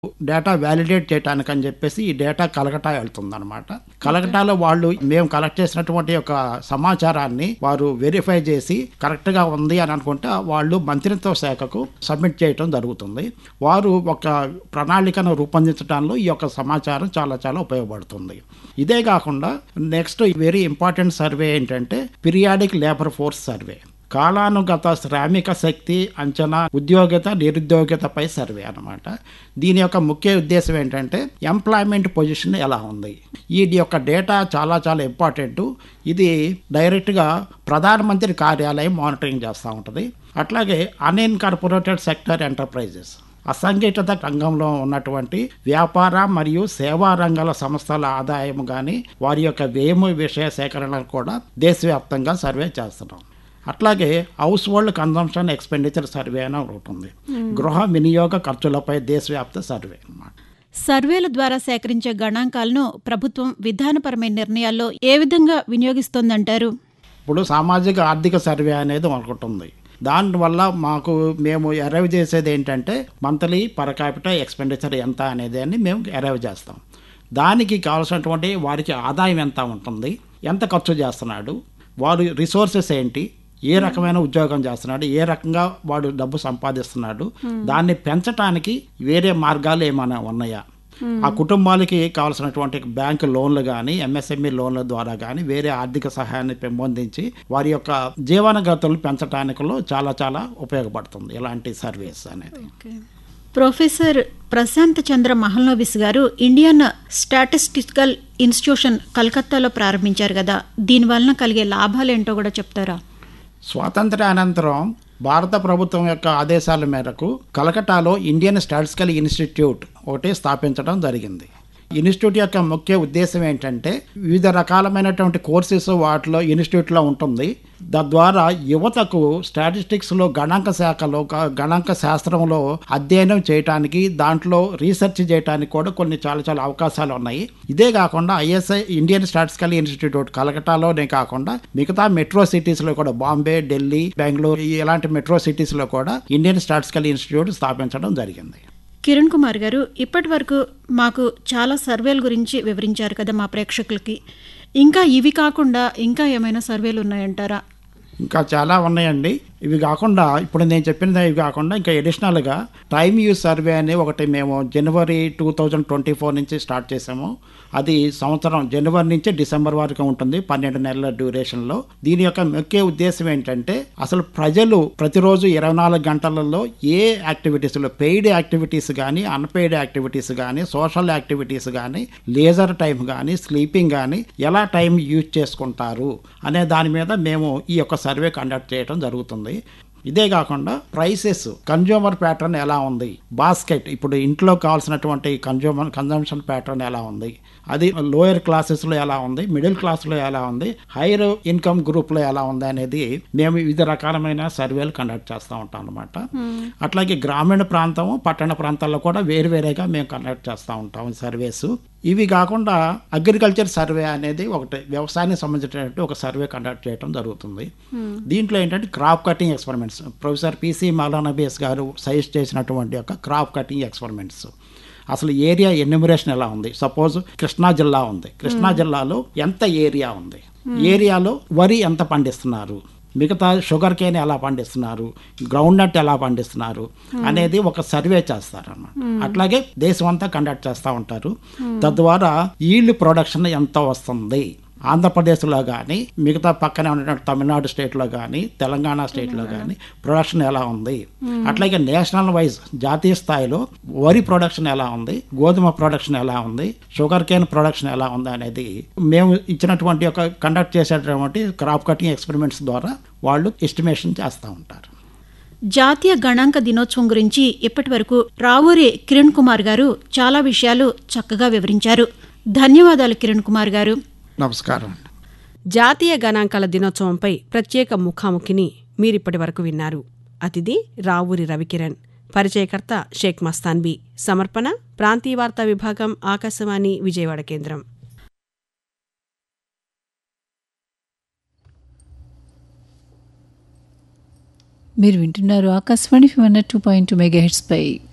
data validate చేయడానికి అని చెప్పేసి ఈ డేటా కలకటా వెళ్తుంది అనమాట కలకటాలో వాళ్ళు మేము కలెక్ట్ చేసినటువంటి ఒక సమాచారాన్ని వారు వెరిఫై చేసి కరెక్ట్ గా ఉంది అని అనుకుంటే వాళ్ళు మంత్రిత్వ శాఖకు సబ్మిట్ చేయటం జరుగుతుంది వారు ఒక ప్రణాళికను రూపొందించడంలో ఈ యొక్క సమాచారం చాలా చాలా ఉపయోగపడుతుంది ఇదే కాకుండా నెక్స్ట్ వెరీ ఇంపార్టెంట్ సర్వే ఏంటంటే పీరియాడిక్ లేబర్ ఫోర్స్ సర్వే కాలానుగత శ్రామిక శక్తి అంచనా ఉద్యోగిత నిరుద్యోగితపై సర్వే అన్నమాట దీని యొక్క ముఖ్య ఉద్దేశం ఏంటంటే ఎంప్లాయ్మెంట్ పొజిషన్ ఎలా ఉంది ఈ యొక్క డేటా చాలా చాలా ఇంపార్టెంట్ ఇది డైరెక్ట్గా ప్రధానమంత్రి కార్యాలయం మానిటరింగ్ చేస్తూ ఉంటుంది అట్లాగే అన్ఇన్కార్పొరేటెడ్ సెక్టర్ ఎంటర్ప్రైజెస్ అసంఘటిత రంగంలో ఉన్నటువంటి వ్యాపార మరియు సేవా రంగాల సంస్థల ఆదాయం కానీ వారి యొక్క వ్యయము విషయ సేకరణను కూడా దేశవ్యాప్తంగా సర్వే చేస్తున్నాం అట్లాగే household consumption expenditure survey అని ఒకటి ఉంది గృహ వినియోగ ఖర్చులపై దేశవ్యాప్త సర్వే అన్నమాట సర్వేల ద్వారా సేకరించే గణాంకాలను ప్రభుత్వం విధానపరమైన నిర్ణయాల్లో ఏ విధంగా వినియోగిస్తోందంటారు ఇప్పుడు సామాజిక ఆర్థిక సర్వే అనేది ఒకటి ఉంది దానివల్ల మాకు మేము అరైవ్ చేసేది ఏంటంటే మంత్లీ పర్ క్యాపిటల్ ఎక్స్పెండిచర్ ఎంత అనేది అని మేము అరైవ్ చేస్తాం దానికి కావాల్సినటువంటి వారికి ఆదాయం ఎంత ఉంటుంది ఎంత ఖర్చు చేస్తున్నాడు వారి రిసోర్సెస్ ఏంటి ఏ రకమైన ఉద్యోగం చేస్తున్నాడు ఏ రకంగా వాడు డబ్బు సంపాదిస్తున్నాడు దాన్ని పెంచడానికి వేరే మార్గాలు ఏమైనా ఉన్నాయా ఆ కుటుంబాలకి కావాల్సినటువంటి బ్యాంకు లోన్లు కానీ ఎంఎస్ఎంఈ లోన్ల ద్వారా కానీ వేరే ఆర్థిక సహాయాన్ని పెంపొందించి వారి యొక్క జీవన గతులు పెంచడానికిలో చాలా చాలా ఉపయోగపడుతుంది ఇలాంటి సర్వీస్ అనేది ప్రొఫెసర్ ప్రశాంత్ చంద్ర మహల్నోబిస్ గారు ఇండియన్ స్టాటిస్టికల్ ఇన్స్టిట్యూషన్ కలకత్తాలో ప్రారంభించారు కదా దీనివలన కలిగే లాభాలు ఏంటో కూడా చెప్తారా స్వాతంత్ర అనంతరం భారత ప్రభుత్వం యొక్క ఆదేశాల మేరకు కలకటాలో ఇండియన్ స్టాటిస్టికల్ ఇన్స్టిట్యూట్ ఒకటి స్థాపించడం జరిగింది ఇన్స్టిట్యూట్ యొక్క ముఖ్య ఉద్దేశం ఏంటంటే వివిధ రకాలమైనటువంటి కోర్సెస్ వాటిలో ఇన్స్టిట్యూట్లో ఉంటుంది తద్వారా యువతకు స్టాటిస్టిక్స్లో గణాంక శాఖలో గ- గణాంక శాస్త్రంలో అధ్యయనం చేయడానికి దాంట్లో రీసెర్చ్ చేయడానికి కూడా కొన్ని చాలా చాలా అవకాశాలు ఉన్నాయి ఇదే కాకుండా ఐఎస్ఐ ఇండియన్ స్టాటిస్టికల్ ఇన్స్టిట్యూట్ కలకటాలోనే కాకుండా మిగతా మెట్రో సిటీస్లో కూడా బాంబే ఢిల్లీ బెంగళూరు ఇలాంటి మెట్రో సిటీస్లో కూడా ఇండియన్ స్టాటిస్టికల్ ఇన్స్టిట్యూట్ స్థాపించడం జరిగింది కిరణ్ కుమార్ గారు ఇప్పటి వరకు మాకు చాలా సర్వేల గురించి వివరించారు కదా మా ప్రేక్షకులకి ఇంకా ఇవి కాకుండా ఇంకా ఏమైనా సర్వేలు ఉన్నాయంటారా ఇంకా చాలా ఉన్నాయండి ఇవి కాకుండా ఇప్పుడు నేను చెప్పినది ఇవి కాకుండా ఇంకా ఎడిషనల్గా టైమ్ యూజ్ సర్వే అని ఒకటి మేము జనవరి టూ థౌజండ్ ట్వంటీ ఫోర్ నుంచి స్టార్ట్ చేసాము అది సంవత్సరం జనవరి నుంచి డిసెంబర్ వరకు ఉంటుంది పన్నెండు నెలల డ్యూరేషన్లో దీని యొక్క ముఖ్య ఉద్దేశం ఏంటంటే అసలు ప్రజలు ప్రతిరోజు ఇరవై నాలుగు గంటలలో ఏ యాక్టివిటీస్లో పెయిడ్ యాక్టివిటీస్ కానీ అన్పెయిడ్ యాక్టివిటీస్ కానీ సోషల్ యాక్టివిటీస్ కానీ లేజర్ టైం కానీ స్లీపింగ్ కానీ ఎలా టైం యూజ్ చేసుకుంటారు అనే దాని మీద మేము ఈ యొక్క సర్వే కండక్ట్ చేయడం జరుగుతుంది ఇదే కాకుండా ప్రైసెస్ కన్జ్యూమర్ ప్యాటర్న్ ఎలా ఉంది బాస్కెట్ ఇప్పుడు ఇంట్లో కావాల్సినటువంటి కన్జ్యూమర్ కన్జంప్షన్ ప్యాటర్న్ ఎలా ఉంది అది లోయర్ క్లాసెస్లో ఎలా ఉంది మిడిల్ క్లాస్లో ఎలా ఉంది హైయర్ ఇన్కమ్ గ్రూప్లో ఎలా ఉంది అనేది మేము వివిధ రకాలమైన సర్వేలు కండక్ట్ చేస్తూ ఉంటాం అనమాట అట్లాగే గ్రామీణ ప్రాంతం పట్టణ ప్రాంతాల్లో కూడా వేరువేరేగా మేము కండక్ట్ చేస్తూ ఉంటాం సర్వేస్ ఇవి కాకుండా అగ్రికల్చర్ సర్వే అనేది ఒకటి వ్యవసాయానికి సంబంధించినటువంటి ఒక సర్వే కండక్ట్ చేయడం జరుగుతుంది దీంట్లో ఏంటంటే crop cutting experiments professor PC Mahalanobis గారు సజెస్ట్ చేసినటువంటి యొక్క క్రాప్ కటింగ్ ఎక్స్పెరిమెంట్స్ అసలు ఏరియా ఎన్యూమరేషన్ ఎలా ఉంది సపోజ్ కృష్ణా జిల్లా ఉంది కృష్ణా జిల్లాలో ఎంత ఏరియా ఉంది ఏరియాలో వరి ఎంత పండిస్తున్నారు మిగతా షుగర్ కేన్ ఎలా పండిస్తున్నారు గ్రౌండ్ నట్ ఎలా పండిస్తున్నారు అనేది ఒక సర్వే చేస్తారు అన్నమాట అట్లాగే దేశం అంతా కండక్ట్ చేస్తూ ఉంటారు తద్వారా ఈల్డ్ ప్రొడక్షన్ ఎంత వస్తుంది ఆంధ్రప్రదేశ్లో కానీ మిగతా పక్కనే ఉన్నటువంటి తమిళనాడు స్టేట్లో కానీ తెలంగాణ స్టేట్లో కానీ ప్రొడక్షన్ ఎలా ఉంది అట్లాగే నేషనల్ వైజ్ జాతీయ స్థాయిలో వరి ప్రొడక్షన్ ఎలా ఉంది గోధుమ ప్రొడక్షన్ ఎలా ఉంది షుగర్ కేన్ ప్రొడక్షన్ ఎలా ఉంది అనేది మేము ఇచ్చినటువంటి ఒక కండక్ట్ చేసేటటువంటి క్రాప్ కటింగ్ ఎక్స్పెరిమెంట్స్ ద్వారా వాళ్ళు ఎస్టిమేషన్ చేస్తూ ఉంటారు జాతీయ గణాంక దినోత్సవం గురించి ఇప్పటి వరకు రావూరి కిరణ్ కుమార్ గారు చాలా విషయాలు చక్కగా వివరించారు ధన్యవాదాలు కిరణ్ కుమార్ గారు నమస్కారం అండి జాతీయ గణాంకాల దినోత్సవంపై ప్రత్యేక ముఖాముఖిని మీరిప్పటి వరకు విన్నారు అతిథి రావూరి రవికిరణ్ పరిచయకర్త షేక్ మస్తాన్బీ సమర్పణ ప్రాంతీయ వార్తా విభాగం ఆకాశవాణి విజయవాడ కేంద్రం మీరు వింటున్నారు Akashvani one two point megahertz పై